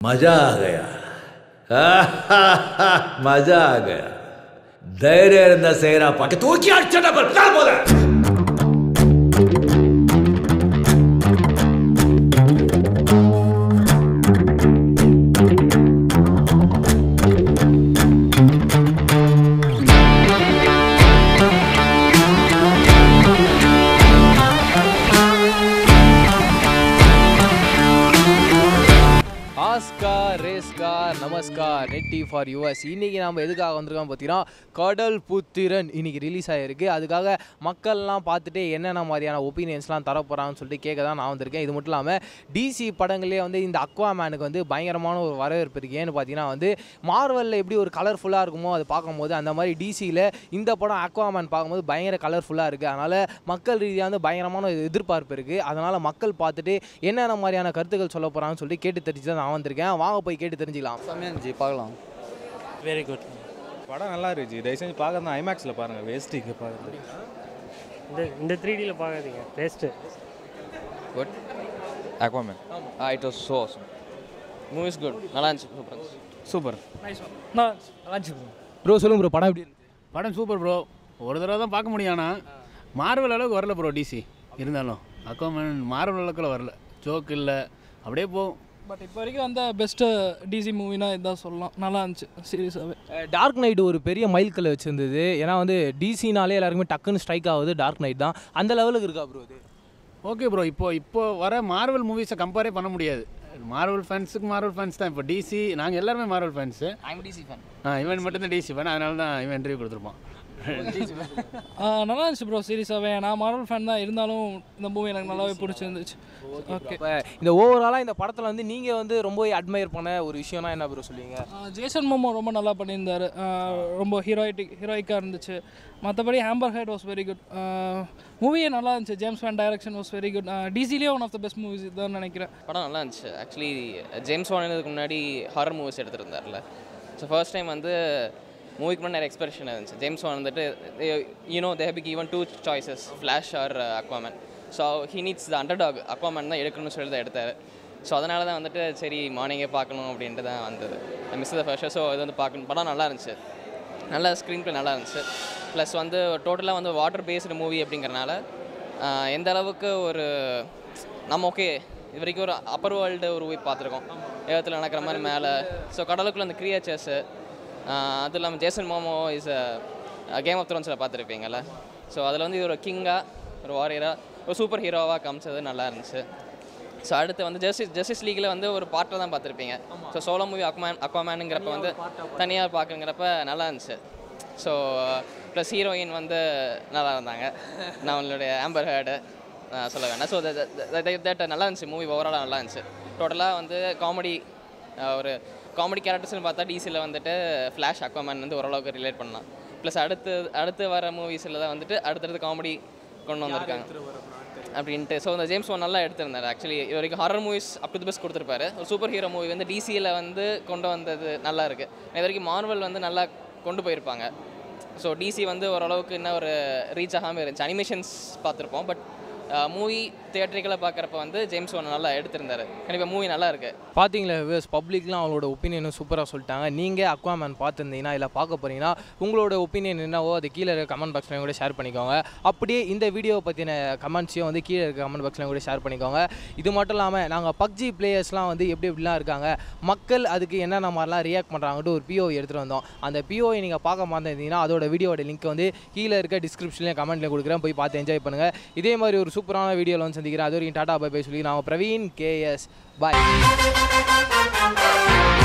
मजा आ गया मजा आ गया ಧೈರ್ಯ ಇರಿಂದ ಸೇರಪ್ಪ ತೂಕಿ ಅಡ್ಚಣ ಬರ್ಬೋದ ஆஸ்கார் ரேஸ்கார் நமஸ்கார் நெட்டி ஃபார் யூஎஸ் இன்னைக்கு நம்ம எதுக்காக வந்திருக்கோம் பார்த்தீங்கன்னா கடல் புத்திரன் இன்னைக்கு ரிலீஸ் ஆகிருக்கு அதுக்காக மக்கள்லாம் பார்த்துட்டு என்னென்ன மாதிரியான ஒப்பீனியன்ஸ்லாம் தர போகிறாங்கன்னு சொல்லிட்டு கேட்க தான் நான் வந்திருக்கேன் இது மட்டும் இல்லாமல் டிசி படங்களே வந்து இந்த அக்வாமேனுக்கு வந்து பயங்கரமான ஒரு வரவேற்பு இருக்குது ஏன்னு பார்த்தீங்கன்னா வந்து மார்வலில் எப்படி ஒரு கலர்ஃபுல்லாக இருக்குமோ அதை பார்க்கும்போது அந்த மாதிரி டிசியில் இந்த படம் அக்வாமேன் பார்க்கும்போது பயங்கர கலர்ஃபுல்லாக இருக்குது அதனால் மக்கள் ரீதியாக வந்து பயங்கரமான ஒரு எதிர்பார்ப்பு இருக்குது அதனால் மக்கள் பார்த்துட்டு என்னென்ன மாதிரியான கருத்துக்கள் சொல்ல போகிறாங்கன்னு சொல்லிட்டு கேட்டு தெரிஞ்சு தான் நான் வந்திருக்கேன் வாங்க போய் கேட்டு தெரிஞ்சுக்கலாம் செம்மையாக இருந்துச்சு பார்க்கலாம் வெரி குட் படம் நல்லா இருந்துச்சு தயவு செஞ்சு பார்க்கறது ஐமேக்ஸில் பாருங்கள் வேஸ்ட்டுக்கு பார்க்குறது இந்த இந்த த்ரீ டியில் பார்க்காதீங்க waste good Aquaman ah it was so awesome movies good நல்லா இருந்துச்சு சூப்பர் சூப்பர் ப்ரோ சொல்லுங்க ப்ரோ படம் எப்படி இருந்துச்சு படம் சூப்பர் ப்ரோ ஒரு தடவை தான் பார்க்க முடியும் ஆனால் மார்வல் அளவுக்கு வரல ப்ரோ டிசி இருந்தாலும் அக்கோமன் மார்வல் அளவுக்குள்ள வரல ஜோக் இல்லை அப்படியே போகும் பட் இப்போ வரைக்கும் வந்த பெஸ்ட்டு டிசி மூவினா இதான் சொல்லலாம் நல்லா இருந்துச்சு சீரியஸாகவே டார்க் நைட் ஒரு பெரிய மைல்கல்லை வச்சிருந்தது ஏன்னா வந்து டிசினாலே எல்லாருக்குமே டக்குன்னு ஸ்ட்ரைக் ஆகுது டார்க் நைட் தான் அந்த லெவலுக்கு இருக்கா ப்ரோ இது ஓகே ப்ரோ இப்போ இப்போ வர மார்வல் மூவிஸை கம்பேரே பண்ண முடியாது மார்வல் ஃபேன்ஸுக்கு மார்வல் ஃபேன்ஸ் தான் இப்போ டிசி நாங்கள் எல்லாருமே Marvel fans I'm DC fan ஆ இவன் மட்டும்தான் டிசி ஃபேன் அதனால தான் இவன் இன்டர்வியூ கொடுத்துருப்பான் நல்லா இருந்துச்சு ப்ரோ சீரியஸாகவே நான் மார்வல் ஃபேன் தான் இருந்தாலும் இந்த மூவி எனக்கு நல்லாவே பிடிச்சிருந்துச்சு ஓகே இப்போ இந்த ஓவராலாக இந்த படத்தில் வந்து நீங்கள் வந்து ரொம்ப அட்மையர் பண்ண ஒரு விஷயம்னா என்ன ப்ரோ சொல்லுவீங்க ஜேசன் மோமோ ரொம்ப நல்லா பண்ணியிருந்தாரு ஆஹ் ரொம்ப ஹீரோயிட்டிக் ஹீரோயிக்காக இருந்துச்சு மற்றபடி Amber Heard was very good மூவியே நல்லா இருந்துச்சு James Wan direction was very good டிசிலேயே one of the best movies இதுதான் நினைக்கிறேன் படம் நல்லா இருந்துச்சு ஆக்சுவலி ஜேம்ஸ் வானதுக்கு முன்னாடி ஹாரர் மூவிஸ் எடுத்திருந்தார்ல ஸோ ஃபர்ஸ்ட் டைம் வந்து மூவிக்கு முன்னாடி நிறைய எக்ஸ்பிரஷன் இருந்துச்சு ஜேம்ஸ் வான் வந்துட்டு you know they have big even two choices Flash or Aquaman so he needs the underdog Aquaman தான் எடுக்கணும்னு சொல்லி தான் எடுத்தார் ஸோ அதனால தான் வந்துட்டு சரி மார்னிங்கே பார்க்கணும் அப்படின்ட்டு தான் வந்தது மிஸ் த ஃபர்ஸ்ட் ஸோ இது வந்து பார்க்கணும் படம் நல்லா இருந்துச்சு நல்ல ஸ்க்ரீன் ப்ளே நல்லா இருந்துச்சு ப்ளஸ் வந்து டோட்டலாக வந்து வாட்டர் பேஸ்டு மூவி அப்படிங்கிறனால ஆஹ், எந்த அளவுக்கு ஒரு நம்ம ஓகே இது வரைக்கும் ஒரு அப்பர் வேர்ல்டு ஒரு மூவி பார்த்துருக்கோம் ஏகத்தில் நடக்கிற மாதிரி மேலே ஸோ கடலுக்குள்ள அந்த கிரியேச்சர்ஸு அதுவும் இல்லாமல் Jason Momoa is Game of த்ரோன்ஸில் பார்த்துருப்பீங்கல்ல ஸோ அதில் வந்து இது ஒரு கிங்காக ஒரு வாரியராக ஒரு சூப்பர் ஹீரோவாக காமிச்சது நல்லா இருந்துச்சு ஸோ அடுத்து வந்து ஜஸ்டிஸ் ஜஸ்டிஸ் லீக்கில் வந்து ஒரு பார்ட்டில் தான் பார்த்துருப்பீங்க ஸோ சோலோ மூவி அக்மான் அக்வாமேனுங்கிறப்ப வந்து தனியாக பார்க்குங்கிறப்ப நல்லா இருந்துச்சு ஸோ ப்ளஸ் ஹீரோயின் வந்து நல்லா இருந்தாங்க நான் அவங்களுடைய ஆம்பர் ஹேர்டு சொல்ல வேண்டாம் ஸோ தட் நல்லா இருந்துச்சு மூவி ஓவராலாக நல்லா இருந்துச்சு டோட்டலாக வந்து காமெடி ஒரு காமெடி கேரக்டர்ஸ்னு பார்த்தா டிசியில் வந்துட்டு ஃப்ளாஷ் அக்வாமேன் வந்து ஓரளவுக்கு ரிலேட் பண்ணலாம் ப்ளஸ் அடுத்து அடுத்து வர மூவிஸில் தான் வந்துட்டு அடுத்தடுத்து காமெடி கொண்டு வந்திருக்காங்க அப்படின்ட்டு ஸோ இந்த ஜேம்ஸ் ஒன் நல்லா எடுத்திருந்தார் ஆக்சுவலி இது வரைக்கும் horror movies up to the best கொடுத்துருப்பாரு ஒரு சூப்பர் ஹீரோ மூவி வந்து டிசியில் வந்து கொண்டு வந்தது நல்லா இருக்குது இது வரைக்கும் மார்வல் வந்து நல்லா கொண்டு போயிருப்பாங்க ஸோ டிசி வந்து ஓரளவுக்கு இன்னும் ஒரு ரீச் ஆகாமல் இருந்துச்சு அனிமேஷன்ஸ் பார்த்துருப்போம் பட் மூவி தியேட்டரிக்கலாக பார்க்குறப்ப வந்து ஜேம்ஸ் ஒன் நல்லா எடுத்திருந்தாரு கண்டிப்பாக மூவி நல்லா இருக்கு பார்த்தீங்களா வியூஸ் பப்ளிக்லாம் அவங்களோட ஒப்பீனியனும் சூப்பராக சொல்லிட்டாங்க நீங்கள் அக்வாமேன் பார்த்துருந்தீங்கன்னா இல்லை பார்க்க போகிறீங்கன்னா உங்களோட ஒப்பீனியன் என்னவோ அது கீழே இருக்க கமெண்ட் பாக்ஸில் கூட ஷேர் பண்ணிக்கோங்க அப்படியே இந்த வீடியோ பற்றின கமெண்ட்ஸையும் வந்து கீழே இருக்க கமெண்ட் பாக்ஸில் கூட ஷேர் பண்ணிக்கோங்க இது மட்டும் இல்லாமல் நாங்கள் பப்ஜி பிளேயர்ஸ்லாம் வந்து எப்படி எப்படிலாம் இருக்காங்க மக்கள் அதுக்கு என்னென்ன மாதிரிலாம் ரியாக்ட் பண்ணுறாங்கன்ட்டு ஒரு பிஓ எடுத்துகிட்டு வந்தோம் அந்த பிஓவை நீங்கள் பார்க்க மாட்டேந்தீங்கன்னா அதோட வீடியோட லிங்க் வந்து கீழே இருக்க டிஸ்கிரிப்ஷன்லேயும் கமெண்ட்லேயும் கொடுக்குறேன் போய் பார்த்து என்ஜாய் பண்ணுங்கள் இதே மாதிரி ஒரு சூப்பரான வீடியோவில் வந்து சந்திக்கிறேன் அது வரைக்கும் டாடா பை பை சொல்லி நான் பிரவீன் கேஎஸ் பாய்